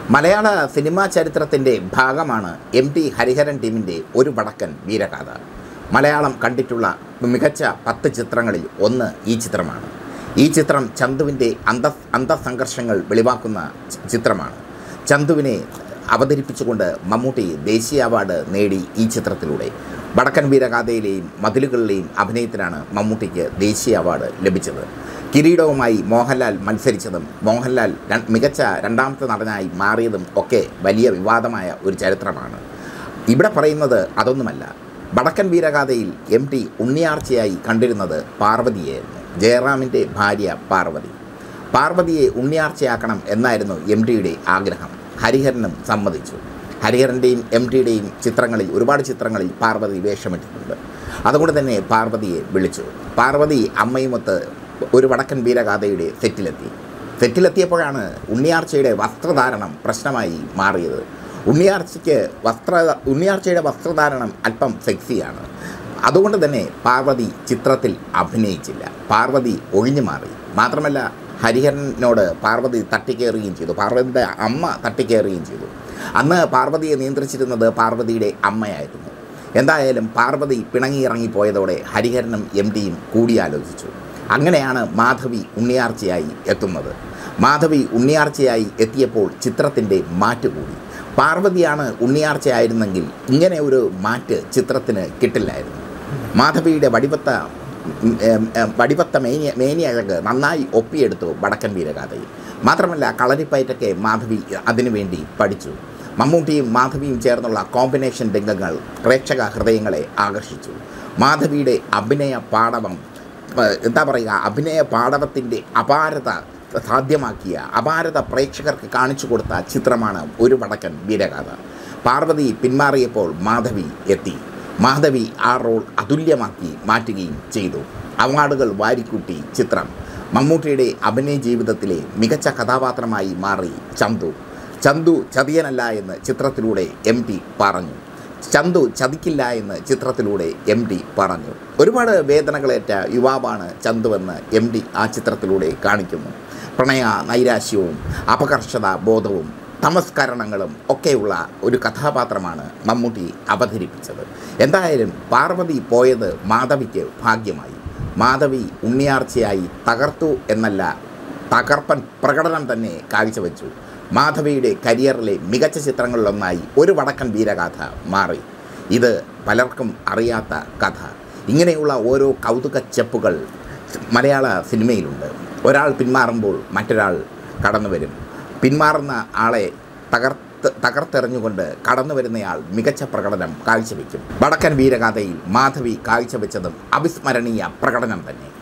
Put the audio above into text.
മലയാള സിനിമാ ചരിത്രത്തിൻ്റെ ഭാഗമാണ് എം ടി ഹരിഹരൻ ടീമിൻ്റെ ഒരു വടക്കൻ വീരഗാഥ മലയാളം കണ്ടിട്ടുള്ള മികച്ച പത്ത് ചിത്രങ്ങളിൽ ഒന്ന് ഈ ചിത്രമാണ് ഈ ചിത്രം ചന്തുവിൻ്റെ അന്ത അന്തസംഘർഷങ്ങൾ വെളിവാക്കുന്ന ചി- ചിത്രമാണ് ചന്തുവിനെ അവതരിപ്പിച്ചുകൊണ്ട് മമ്മൂട്ടി ദേശീയ അവാർഡ് നേടി ഈ ചിത്രത്തിലൂടെ വടക്കൻ വീരഗാഥയിലെയും മതിലുകളിലെയും അഭിനയത്തിനാണ് മമ്മൂട്ടിക്ക് ദേശീയ അവാർഡ് ലഭിച്ചത് കിരീടവുമായി മോഹൻലാൽ മത്സരിച്ചതും മോഹൻലാൽ ര- മികച്ച രണ്ടാമത്തെ നടനായി മാറിയതും ഒക്കെ വലിയ വിവാദമായ ഒരു ചരിത്രമാണ് ഇവിടെ പറയുന്നത് അതൊന്നുമല്ല വടക്കൻ വീരഗാഥയിൽ എം ടി ഉണ്ണിയാർച്ചയായി കണ്ടിരുന്നത് പാർവതിയായിരുന്നു ജയറാമിൻ്റെ ഭാര്യ പാർവതി പാർവതിയെ ഉണ്ണിയാർച്ചയാക്കണം എന്നായിരുന്നു എം ടിയുടെ ആഗ്രഹം ഹരിഹരനും സമ്മതിച്ചു ഹരിഹരൻ്റെയും എം ടിയുടെയും ചിത്രങ്ങളിൽ ഒരുപാട് ചിത്രങ്ങളിൽ പാർവതി വേഷമിട്ടിട്ടുണ്ട് അതുകൊണ്ട് തന്നെ പാർവതിയെ വിളിച്ചു പാർവതി അമ്മയുമൊത്ത് ഒരു വടക്കൻ വീരഗാഥയുടെ സെറ്റിലെത്തി സെറ്റിലെത്തിയപ്പോഴാണ് ഉണ്ണിയാർച്ചയുടെ വസ്ത്രധാരണം പ്രശ്നമായി മാറിയത് ഉണ്ണിയാർച്ചയ്ക്ക് വസ്ത്ര ഉണ്ണിയാർച്ചയുടെ വസ്ത്രധാരണം അല്പം സെക്സിയാണ് അതുകൊണ്ട് തന്നെ പാർവതി ചിത്രത്തിൽ അഭിനയിച്ചില്ല പാർവതി ഒഴിഞ്ഞു മാറി മാത്രമല്ല ഹരിഹരനോട് പാർവതി തട്ടിക്കയറുകയും ചെയ്തു പാർവതിയുടെ അമ്മ തട്ടിക്കയറുകയും ചെയ്തു അന്ന് പാർവതിയെ നിയന്ത്രിച്ചിരുന്നത് പാർവതിയുടെ അമ്മയായിരുന്നു എന്തായാലും പാർവതി പിണങ്ങിയിറങ്ങിപ്പോയതോടെ ഹരിഹരനും എം ഡിയും കൂടിയാലോചിച്ചു അങ്ങനെയാണ് മാധവി ഉണ്ണിയാർച്ചയായി എത്തുന്നത് മാധവി ഉണ്ണിയാർച്ചയായി എത്തിയപ്പോൾ ചിത്രത്തിൻ്റെ മാറ്റ് കൂടി പാർവതിയാണ് ഉണ്ണിയാർച്ചയായിരുന്നെങ്കിൽ ഇങ്ങനെ ഒരു മാറ്റ് ചിത്രത്തിന് കിട്ടില്ലായിരുന്നു മാധവിയുടെ വടിവത്ത ഉം, ഏം, ഏം, വടിവത്ത മേനിയ മേനിയഴക് നന്നായി ഒപ്പിയെടുത്തു വടക്കൻ വീരഗാഥയിൽ മാത്രമല്ല കളരിപ്പയറ്റൊക്കെ മാധവി അതിനുവേണ്ടി പഠിച്ചു മമ്മൂട്ടിയും മാധവിയും ചേർന്നുള്ള കോമ്പിനേഷൻ രംഗങ്ങൾ പ്രേക്ഷക ഹൃദയങ്ങളെ ആകർഷിച്ചു മാധവിയുടെ അഭിനയ പാടവം ഏഹ്, എന്താ പറയുക അഭിനയ പാടവത്തിൻ്റെ അപാരത സാധ്യമാക്കിയ അപാരത പ്രേക്ഷകർക്ക് കാണിച്ചു കൊടുത്ത ചിത്രമാണ് ഒരു വടക്കൻ വീരഗാഥ പാർവതി പിന്മാറിയപ്പോൾ മാധവി എത്തി മാധവി ആ റോൾ അതുല്യമാക്കി മാറ്റുകയും ചെയ്തു അവാർഡുകൾ വാരിക്കൂട്ടി ചിത്രം മമ്മൂട്ടിയുടെ അഭിനയ ജീവിതത്തിലെ മികച്ച കഥാപാത്രമായി മാറി ചന്തു ചന്തു ചതിയനല്ല എന്ന് ചിത്രത്തിലൂടെ എം ടി പറഞ്ഞു ചന്തു ചതിക്കില്ല എന്ന് ചിത്രത്തിലൂടെ എം ഡി പറഞ്ഞു ഒരുപാട് വേദനകളേറ്റ യുവാവാണ് ചന്തുവെന്ന് എം ഡി ആ ചിത്രത്തിലൂടെ കാണിക്കുന്നു പ്രണയ നൈരാശ്യവും അപകർഷത ബോധവും തമസ്കരണങ്ങളും ഒക്കെയുള്ള ഒരു കഥാപാത്രമാണ് മമ്മൂട്ടി അവതരിപ്പിച്ചത് എന്തായാലും പാർവതി പോയത് മാധവിക്ക് ഭാഗ്യമായി മാധവി ഉണ്ണിയാർച്ചയായി തകർത്തു എന്നല്ല തകർപ്പൻ പ്രകടനം തന്നെ കാഴ്ചവെച്ചു മാധവിയുടെ കരിയറിലെ മികച്ച ചിത്രങ്ങളിലൊന്നായി ഒരു വടക്കൻ വീരഗാഥ മാറി ഇത് പലർക്കും അറിയാത്ത കഥ ഇങ്ങനെയുള്ള ഓരോ കൗതുക ചെപ്പുകൾ മലയാള സിനിമയിലുണ്ട് ഒരാൾ പിന്മാറുമ്പോൾ മറ്റൊരാൾ കടന്നു വരും പിന്മാറുന്ന ആളെ തകർത്ത് തകർത്തെറിഞ്ഞുകൊണ്ട് കടന്നു വരുന്നയാൾ മികച്ച പ്രകടനം കാഴ്ചവെക്കും വടക്കൻ വീരഗാഥയിൽ മാധവി കാഴ്ചവെച്ചതും അവിസ്മരണീയ പ്രകടനം തന്നെ